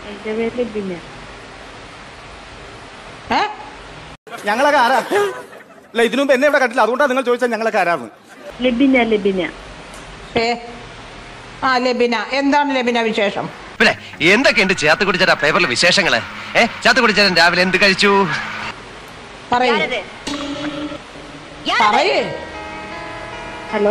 എന്റെ പേര് ലിബിന ഏ ഞങ്ങളൊക്കെ ആരാ അല്ല ഇതിനു മുമ്പ് എന്നെ ഇവിടെ കണ്ടില്ല അതുകൊണ്ടാണ് നിങ്ങൾ ചോദിച്ചാൽ ഞങ്ങളൊക്കെ ആരാന്ന് ലിബിന ലിബിന ഏ ആ ലബിന എന്താണ് ലബിന വിശേഷം പിന്നെ എന്തൊക്കെയുണ്ട് ചേർത്ത് കുടിച്ചാ പേപ്പറിലെ വിശേഷങ്ങള് ഏ ചേർത്ത് കുടിച്ചാൻ രാവിലെ എന്ത് കഴിച്ചു പറയൂ പറയേ ഹലോ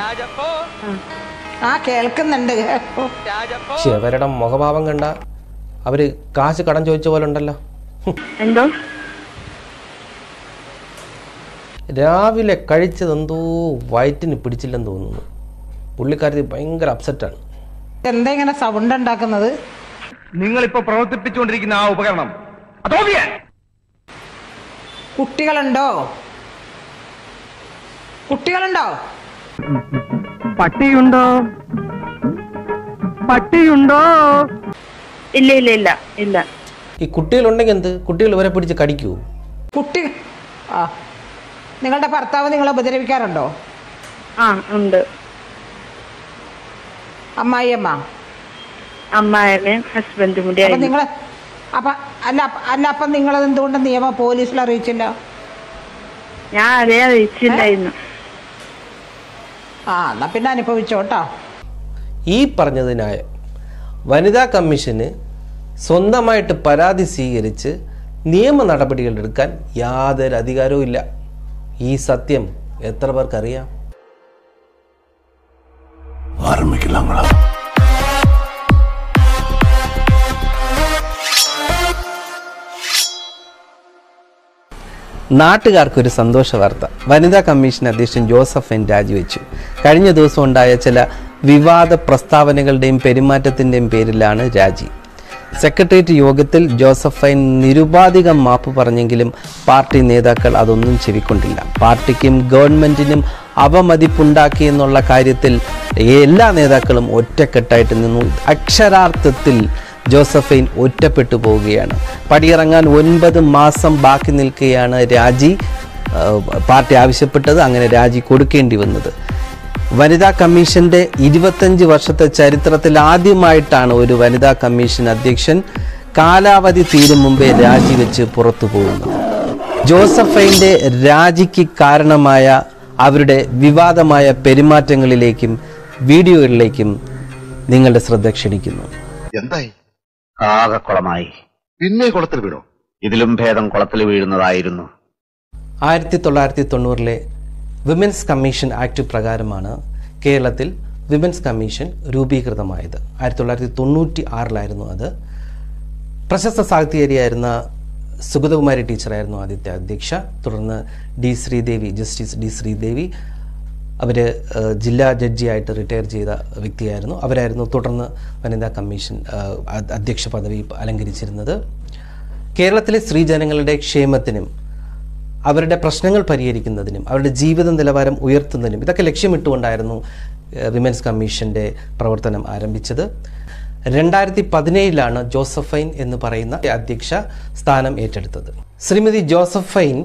ആ കേൾക്കുന്നുണ്ട് ഓ, പക്ഷെ അവരുടെ മുഖഭാവം കണ്ട അവര് കാശ് കടം ചോദിച്ച പോലെ ഉണ്ടല്ലോ എന്തോ രാവിലെ കഴിച്ചതെന്തോ വയറ്റിന് പിടിച്ചില്ലെന്ന് തോന്നുന്നു പുള്ളിക്കാരത്തി ഭയങ്കര അപ്സെറ്റാണ് എന്താ ഇങ്ങനെ സൗണ്ട് ഉണ്ടാക്കുന്നത് നിങ്ങളിപ്പോ പ്രവർത്തിപ്പിച്ചുകൊണ്ടിരിക്കുന്ന ആ ഉപകരണം അതോ കുട്ടികളുണ്ടോ കുട്ടികളുണ്ടോ പട്ടിയുണ്ടോ പട്ടിയുണ്ടോ ഇല്ല ഇല്ല ഇല്ല ഇല്ല ഈ കുട്ടികളുണ്ടെങ്കിൽ എന്ത് കുട്ടികൾ ഇവരെ പിടിച്ച് കടിക്കൂ കുട്ടി ആ നിങ്ങളുടെ ഭർത്താവ് നിങ്ങളെ ഉപദ്രവിക്കാറുണ്ടോ ആ ഉണ്ട് അമ്മായിയമ്മ അമ്മായമ്മയും ഹസ്ബൻഡും കൂടി അപ്പൊ ആയിരുന്നു നിങ്ങള് അപ്പൊ അല്ല അപ്പ- അല്ല അപ്പൊ നിങ്ങളത് എന്തുകൊണ്ട് നിയമ പോലീസിൽ അറിയിച്ചില്ല ഞാൻ അതേ അറിയിച്ചില്ലായിരുന്നു ആ എന്നാ പിന്നെ അനുഭവിച്ചോട്ടോ ഈ പറഞ്ഞത് ന്യായം വനിതാ കമ്മീഷന് സ്വന്തമായിട്ട് പരാതി സ്വീകരിച്ച് നിയമ നടപടികൾ എടുക്കാൻ യാതൊരു അധികാരവും ഇല്ല ഈ സത്യം എത്ര പേർക്കറിയാം നാട്ടുകാർക്കൊരു സന്തോഷ വാർത്ത വനിതാ കമ്മീഷൻ അധ്യക്ഷൻ ജോസഫ് എൻ രാജിവെച്ചു കഴിഞ്ഞ ദിവസം ഉണ്ടായ ചില വിവാദ പ്രസ്താവനകളുടെയും പെരുമാറ്റത്തിൻ്റെയും പേരിലാണ് രാജി സെക്രട്ടേറിയറ്റ് യോഗത്തിൽ ജോസഫൈൻ നിരുപാധികം മാപ്പ് പറഞ്ഞെങ്കിലും പാർട്ടി നേതാക്കൾ അതൊന്നും ചെവിക്കൊണ്ടില്ല പാർട്ടിക്കും ഗവൺമെന്റിനും അവമതിപ്പുണ്ടാക്കി എന്നുള്ള കാര്യത്തിൽ എല്ലാ നേതാക്കളും ഒറ്റക്കെട്ടായിട്ട് നിന്നു അക്ഷരാർത്ഥത്തിൽ ജോസഫൈൻ ഒറ്റപ്പെട്ടു പോവുകയാണ് പടിയിറങ്ങാൻ ഒൻപത് മാസം ബാക്കി നിൽക്കുകയാണ് രാജി ആ, പാർട്ടി ആവശ്യപ്പെട്ടത് അങ്ങനെ രാജി കൊടുക്കേണ്ടി വന്നത് വനിതാ കമ്മീഷന്റെ ഇരുപത്തഞ്ച് വർഷത്തെ ചരിത്രത്തിൽ ആദ്യമായിട്ടാണ് ഒരു വനിതാ കമ്മീഷൻ അധ്യക്ഷൻ കാലാവധി തീരും മുമ്പേ രാജിവെച്ച് പുറത്തു പോകുന്നത് ജോസഫൈൻ്റെ രാജിക്ക് കാരണമായ അവരുടെ വിവാദമായ പെരുമാറ്റങ്ങളിലേക്കും വീഡിയോകളിലേക്കും നിങ്ങളുടെ ശ്രദ്ധ ക്ഷണിക്കുന്നു എന്തായി ആകെ കുളമായി പിന്നെ കുളത്തിൽ വീണോ ഇതിലും ഭേദം കുളത്തിൽ വീഴുന്നതായിരുന്നു ആയിരത്തി തൊള്ളായിരത്തി തൊണ്ണൂറിലെ വിമൻസ് കമ്മീഷൻ ആക്ട് പ്രകാരമാണ് കേരളത്തിൽ വിമൻസ് കമ്മീഷൻ രൂപീകൃതമായത് ആയിരത്തി തൊള്ളായിരത്തി തൊണ്ണൂറ്റി ആറിലായിരുന്നു അത് പ്രശസ്ത സാഹിത്യകാരിയായിരുന്ന സുഗതകുമാരി ടീച്ചറായിരുന്നു ആദ്യത്തെ അധ്യക്ഷ തുടർന്ന് D Sreedevi justice D Sreedevi അവർ ജില്ലാ ജഡ്ജിയായിട്ട് റിട്ടയർ ചെയ്ത വ്യക്തിയായിരുന്നു അവരായിരുന്നു തുടർന്ന് വനിതാ കമ്മീഷൻ ആ, അ- അധ്യക്ഷ പദവി അലങ്കരിച്ചിരുന്നത് കേരളത്തിലെ സ്ത്രീജനങ്ങളുടെ ക്ഷേമത്തിനും അവരുടെ പ്രശ്നങ്ങൾ പരിഹരിക്കുന്നതിനും അവരുടെ ജീവിത നിലവാരം ഉയർത്തുന്നതിനും ഇതൊക്കെ ലക്ഷ്യമിട്ടുകൊണ്ടായിരുന്നു ഏഹ്, വിമൻസ് കമ്മീഷൻ്റെ പ്രവർത്തനം ആരംഭിച്ചത് രണ്ടായിരത്തി പതിനേഴിലാണ് ജോസഫൈൻ എന്ന് പറയുന്ന അധ്യക്ഷ സ്ഥാനം ഏറ്റെടുത്തത് ശ്രീമതി ജോസഫൈൻ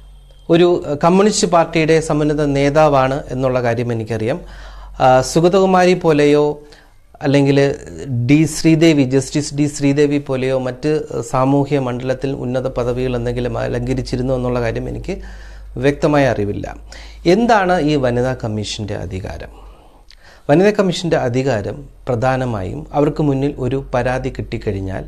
ഒരു ഏഹ്, കമ്മ്യൂണിസ്റ്റ് പാർട്ടിയുടെ സമുന്നത നേതാവാണ് എന്നുള്ള കാര്യം എനിക്കറിയാം ആ, സുഗതകുമാരി പോലെയോ അല്ലെങ്കിൽ D Sreedevi justice D Sreedevi പോലെയോ മറ്റ് സാമൂഹ്യ മണ്ഡലത്തിൽ ഉന്നത പദവികൾ എന്തെങ്കിലും അലങ്കരിച്ചിരുന്നു എന്നുള്ള കാര്യം എനിക്ക് വ്യക്തമായ അറിവില്ല എന്താണ് ഈ വനിതാ കമ്മീഷൻ്റെ അധികാരം വനിതാ കമ്മീഷൻ്റെ അധികാരം പ്രധാനമായും അവർക്ക് മുന്നിൽ ഒരു പരാതി കിട്ടിക്കഴിഞ്ഞാൽ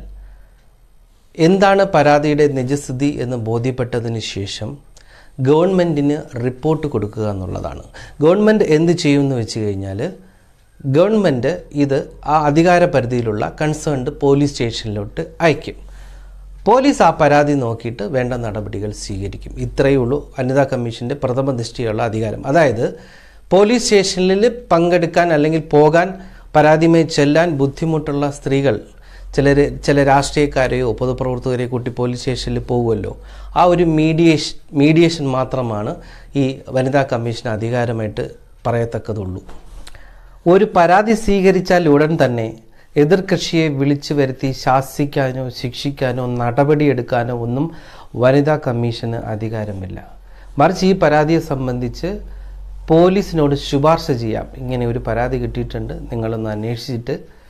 എന്താണ് പരാതിയുടെ നിജസ്ഥിതി എന്ന് ബോധ്യപ്പെട്ടതിന് ശേഷം ഗവൺമെൻറ്റിന് റിപ്പോർട്ട് കൊടുക്കുക എന്നുള്ളതാണ് ഗവൺമെൻറ് എന്ത് ചെയ്യുമെന്ന് വെച്ച് കഴിഞ്ഞാൽ ഗവൺമെൻറ് ഇത് ആ അധികാര പരിധിയിലുള്ള കൺസേൺഡ് പോലീസ് സ്റ്റേഷനിലോട്ട് അയക്കും പോലീസ് ആ പരാതി നോക്കിയിട്ട് വേണ്ട നടപടികൾ സ്വീകരിക്കും ഇത്രയേ ഉള്ളൂ വനിതാ കമ്മീഷൻ്റെ പ്രഥമ ദൃഷ്ടിയുള്ള അധികാരം അതായത് പോലീസ് സ്റ്റേഷനിൽ പങ്കെടുക്കാൻ അല്ലെങ്കിൽ പോകാൻ പരാതിയുമായി ചെല്ലാൻ ബുദ്ധിമുട്ടുള്ള സ്ത്രീകൾ ചിലർ ചില രാഷ്ട്രീയക്കാരെയോ പൊതുപ്രവർത്തകരെയോ കൂട്ടി പോലീസ് സ്റ്റേഷനിൽ പോകുമല്ലോ ആ ഒരു മീഡിയേഷൻ മീഡിയേഷൻ മാത്രമാണ് ഈ വനിതാ കമ്മീഷൻ അധികാരമായിട്ട് പറയത്തക്കതുള്ളൂ ഒരു പരാതി സ്വീകരിച്ചാൽ ഉടൻ തന്നെ എതിർകക്ഷിയെ വിളിച്ചു വരുത്തി ശാസിക്കാനോ ശിക്ഷിക്കാനോ നടപടിയെടുക്കാനോ ഒന്നും വനിതാ കമ്മീഷന് അധികാരമില്ല മറിച്ച് ഈ പരാതിയെ സംബന്ധിച്ച് പോലീസിനോട് ശുപാർശ ചെയ്യാം ഇങ്ങനെ ഒരു പരാതി കിട്ടിയിട്ടുണ്ട് നിങ്ങളൊന്ന് അന്വേഷിച്ചിട്ട്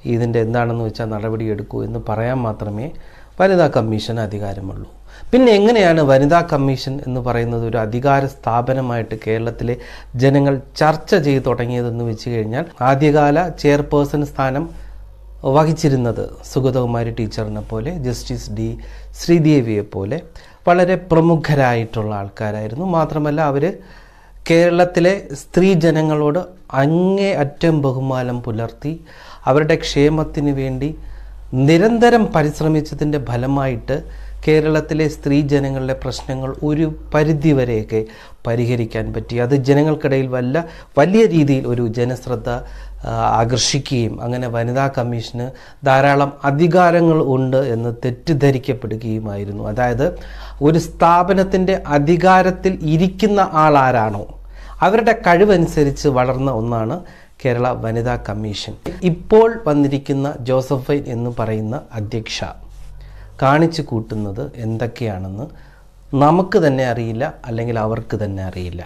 ഇതിൻ്റെ എന്താണെന്ന് വെച്ചാൽ നടപടിയെടുക്കൂ എന്ന് പറയാൻ മാത്രമേ വനിതാ കമ്മീഷന് അധികാരമുള്ളൂ പിന്നെ എങ്ങനെയാണ് വനിതാ കമ്മീഷൻ എന്ന് പറയുന്നത് ഒരു അധികാര സ്ഥാപനമായിട്ട് കേരളത്തിലെ ജനങ്ങൾ ചർച്ച ചെയ്തു തുടങ്ങിയതെന്ന് വെച്ച് കഴിഞ്ഞാൽ ആദ്യകാല ചെയർപേഴ്സൺ സ്ഥാനം വഹിച്ചിരുന്നത് സുഗതകുമാരി ടീച്ചറിനെ പോലെ ജസ്റ്റിസ് ഡി ശ്രീദേവിയെ പോലെ വളരെ പ്രമുഖരായിട്ടുള്ള ആൾക്കാരായിരുന്നു മാത്രമല്ല അവർ കേരളത്തിലെ സ്ത്രീ ജനങ്ങളോട് അങ്ങേ അറ്റം ബഹുമാനം പുലർത്തി അവരുടെ ക്ഷേമത്തിന് വേണ്ടി നിരന്തരം പരിശ്രമിച്ചതിൻ്റെ ഫലമായിട്ട് കേരളത്തിലെ സ്ത്രീ ജനങ്ങളുടെ പ്രശ്നങ്ങൾ ഒരു പരിധിവരെയൊക്കെ പരിഹരിക്കാൻ പറ്റി അത് ജനങ്ങൾക്കിടയിൽ വല്ല വലിയ രീതിയിൽ ഒരു ജനശ്രദ്ധ ആ, ആകർഷിക്കുകയും അങ്ങനെ വനിതാ കമ്മീഷന് ധാരാളം അധികാരങ്ങൾ ഉണ്ട് എന്ന് തെറ്റിദ്ധരിക്കപ്പെടുകയുമായിരുന്നു അതായത് ഒരു സ്ഥാപനത്തിൻ്റെ അധികാരത്തിൽ ഇരിക്കുന്ന ആളാരാണോ അവരുടെ കഴിവനുസരിച്ച് വളർന്ന ഒന്നാണ് കേരള വനിതാ കമ്മീഷൻ ഇപ്പോൾ വന്നിരിക്കുന്ന ജോസഫൈൻ എന്ന് പറയുന്ന അധ്യക്ഷ കാണിച്ചു കൂട്ടുന്നത് എന്തൊക്കെയാണെന്ന് നമുക്ക് തന്നെ അറിയില്ല അല്ലെങ്കിൽ അവർക്ക് തന്നെ അറിയില്ല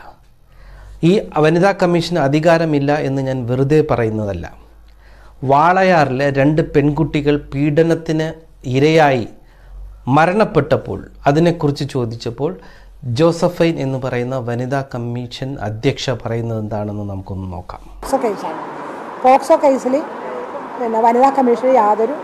ഈ വനിതാ കമ്മീഷന് അധികാരമില്ല എന്ന് ഞാൻ വെറുതെ പറയുന്നതല്ല വാളയാറിലെ രണ്ട് പെൺകുട്ടികൾ പീഡനത്തിന് ഇരയായി മരണപ്പെട്ടപ്പോൾ അതിനെക്കുറിച്ച് ചോദിച്ചപ്പോൾ ജോസഫൈൻ എന്ന് പറയുന്ന വനിതാ കമ്മീഷൻ അധ്യക്ഷ പറയുന്നത് എന്താണെന്ന് നമുക്കൊന്ന് നോക്കാം പോക്സോ കേസാണ് പോക്സോ കേസിൽ പിന്നെ വനിതാ കമ്മീഷന് യാതൊരു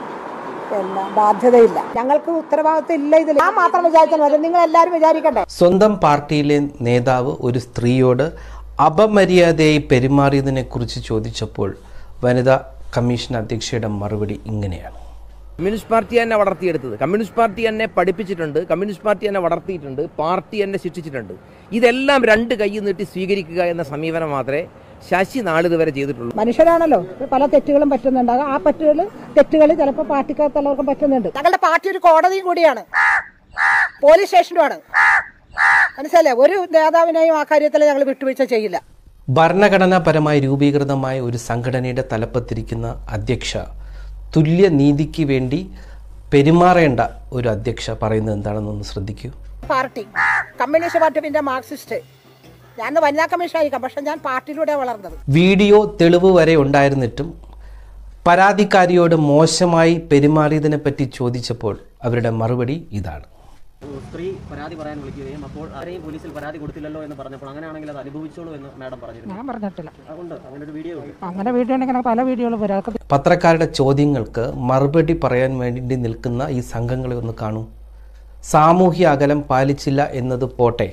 പിന്നെ ബാധ്യതയില്ല ഞങ്ങൾക്ക് ഉത്തരവാദിത്വം ഇല്ല ഇതിൽ ഞാൻ മാത്രം വിചാരിച്ചാൽ മതി നിങ്ങൾ എല്ലാവരും വിചാരിക്കണ്ടേ സ്വന്തം പാർട്ടിയിലെ നേതാവ് ഒരു സ്ത്രീയോട് അപമര്യാദയായി പെരുമാറിയതിനെക്കുറിച്ച് ചോദിച്ചപ്പോൾ വനിതാ കമ്മീഷൻ അധ്യക്ഷയുടെ മറുപടി ഇങ്ങനെയാണ് കമ്മ്യൂണിസ്റ്റ് പാർട്ടി തന്നെ വളർത്തിയെടുത്തത് കമ്മ്യൂണിസ്റ്റ് പാർട്ടി എന്നെ പഠിപ്പിച്ചിട്ടുണ്ട് കമ്മ്യൂണിസ്റ്റ് പാർട്ടി എന്നെ വളർത്തിയിട്ടുണ്ട് പാർട്ടി എന്നെ ശിക്ഷിച്ചിട്ടുണ്ട് ഇതെല്ലാം രണ്ട് കൈ നീട്ടി സ്വീകരിക്കുക എന്ന സമീപനം മാത്രമേ ശശി നാളിതുവരെ ചെയ്തിട്ടുള്ളൂ മനുഷ്യരാണല്ലോ പല തെറ്റുകളും പറ്റുന്നുണ്ടാകും ആ പറ്റുകൾ തെറ്റുകൾ ചിലപ്പോൾ പാർട്ടിക്കകത്തുള്ളവർക്കും പറ്റുന്നുണ്ട് ഞങ്ങളുടെ പാർട്ടി ഒരു കോടതിയും കൂടിയാണ് പോലീസ് സ്റ്റേഷനുമാണ് മനസ്സിലല്ലേ ഒരു നേതാവിനെയും ആ കാര്യത്തിൽ ഞങ്ങൾ വിട്ടുവീഴ്ച ചെയ്യില്ല ഭരണഘടനാപരമായി രൂപീകൃതമായ ഒരു സംഘടനയുടെ തലപ്പത്തിരിക്കുന്ന അധ്യക്ഷ തുല്യ നീതിക്ക് വേണ്ടി പെരുമാറേണ്ട ഒരു അധ്യക്ഷ പറയുന്നത് എന്താണെന്നൊന്ന് ശ്രദ്ധിക്കൂ പാർട്ടി കമ്മ്യൂണിസ്റ്റ് പാർട്ടി പിന്നെ മാർക്സിസ്റ്റ് ഞാൻ വനിതാ കമ്മീഷൻ ആയിരിക്കാം പക്ഷെ ഞാൻ പാർട്ടിയിലൂടെ വളർന്നത് വീഡിയോ തെളിവ് വരെ ഉണ്ടായിരുന്നിട്ടും പരാതിക്കാരിയോട് മോശമായി പെരുമാറിയതിനെ പറ്റി ചോദിച്ചപ്പോൾ അവരുടെ മറുപടി ഇതാണ് സ്ത്രീ പരാതി പറയാൻ വിളിക്കുകയും അപ്പോൾ ആരെയും പോലീസിൽ പരാതി കൊടുത്തില്ലല്ലോ എന്ന് പറഞ്ഞപ്പോൾ അങ്ങനെയാണെങ്കിൽ അത് അനുഭവിച്ചോളൂ എന്ന് മാഡം പറഞ്ഞിരുന്നു ഞാൻ പറഞ്ഞിട്ടില്ല അതുകൊണ്ട് അങ്ങനെ ഒരു വീഡിയോ ഉണ്ട് അങ്ങനെ വീഡിയോ ഉണ്ടെങ്കിൽ പല വീഡിയോകളും വരും അതൊക്കെ പത്രക്കാരുടെ ചോദ്യങ്ങൾക്ക് മറുപടി പറയാൻ വേണ്ടി നിൽക്കുന്ന ഈ സംഘങ്ങളെ ഒന്ന് കാണൂ സാമൂഹ്യ അകലം പാലിച്ചില്ല എന്നത് പോട്ടെ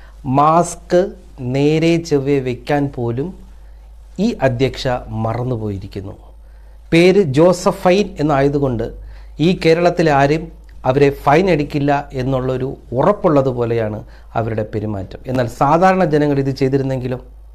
മാസ്ക് നേരെ ചെവ്വെ വെക്കാൻ പോലും ഈ അധ്യക്ഷ മറന്നുപോയിരിക്കുന്നു പേര് ജോസഫൈൻ എന്നായതുകൊണ്ട് ഈ കേരളത്തിലെ ആരും അവരെ ഫൈൻ അടിക്കില്ല എന്നുള്ളൊരു ഉറപ്പുള്ളതുപോലെയാണ് അവരുടെ പെരുമാറ്റം എന്നാൽ സാധാരണ ജനങ്ങൾ ഇത് ചെയ്തിരുന്നെങ്കിലോ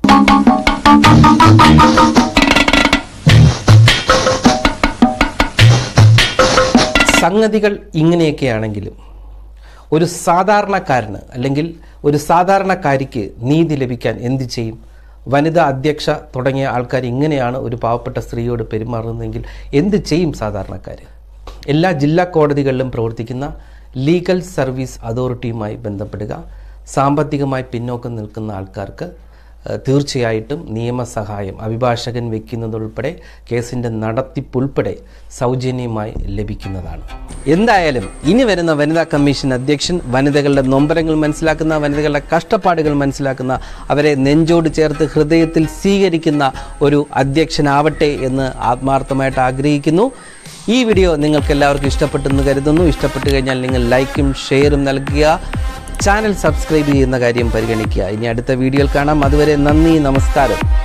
സംഗതികൾ ഇങ്ങനെയൊക്കെയാണെങ്കിലും ഒരു സാധാരണക്കാരന് അല്ലെങ്കിൽ ഒരു സാധാരണക്കാരിക്ക് നീതി ലഭിക്കാൻ എന്ത് ചെയ്യും വനിതാ അധ്യക്ഷ തുടങ്ങിയ ആൾക്കാർ ഇങ്ങനെയാണ് ഒരു പാവപ്പെട്ട സ്ത്രീയോട് പെരുമാറുന്നതെങ്കിൽ എന്ത് ചെയ്യും സാധാരണക്കാർ എല്ലാ ജില്ലാ കോടതികളിലും പ്രവർത്തിക്കുന്ന ലീഗൽ സർവീസ് അതോറിറ്റിയുമായി ബന്ധപ്പെടുക സാമ്പത്തികമായി പിന്നോക്കം നിൽക്കുന്ന ആൾക്കാർക്ക് ഏഹ്, തീർച്ചയായിട്ടും നിയമസഹായം അഭിഭാഷകൻ വയ്ക്കുന്നതുൾപ്പെടെ കേസിൻ്റെ നടത്തിപ്പുൾപ്പെടെ സൗജന്യമായി ലഭിക്കുന്നതാണ് എന്തായാലും ഇനി വരുന്ന വനിതാ കമ്മീഷൻ അധ്യക്ഷൻ വനിതകളുടെ നൊമ്പരങ്ങൾ മനസ്സിലാക്കുന്ന വനിതകളുടെ കഷ്ടപ്പാടുകൾ മനസ്സിലാക്കുന്ന അവരെ നെഞ്ചോട് ചേർത്ത് ഹൃദയത്തിൽ സ്വീകരിക്കുന്ന ഒരു അധ്യക്ഷനാവട്ടെ എന്ന് ആത്മാർത്ഥമായിട്ട് ആഗ്രഹിക്കുന്നു ഈ വീഡിയോ നിങ്ങൾക്ക് എല്ലാവർക്കും ഇഷ്ടപ്പെട്ടെന്ന് കരുതുന്നു ഇഷ്ടപ്പെട്ട് കഴിഞ്ഞാൽ നിങ്ങൾ ലൈക്കും ഷെയറും നൽകുക ചാനൽ സബ്സ്ക്രൈബ് ചെയ്യുന്ന കാര്യം പരിഗണിക്കുക ഇനി അടുത്ത വീഡിയോയിൽ കാണാം അതുവരെ നന്ദി നമസ്കാരം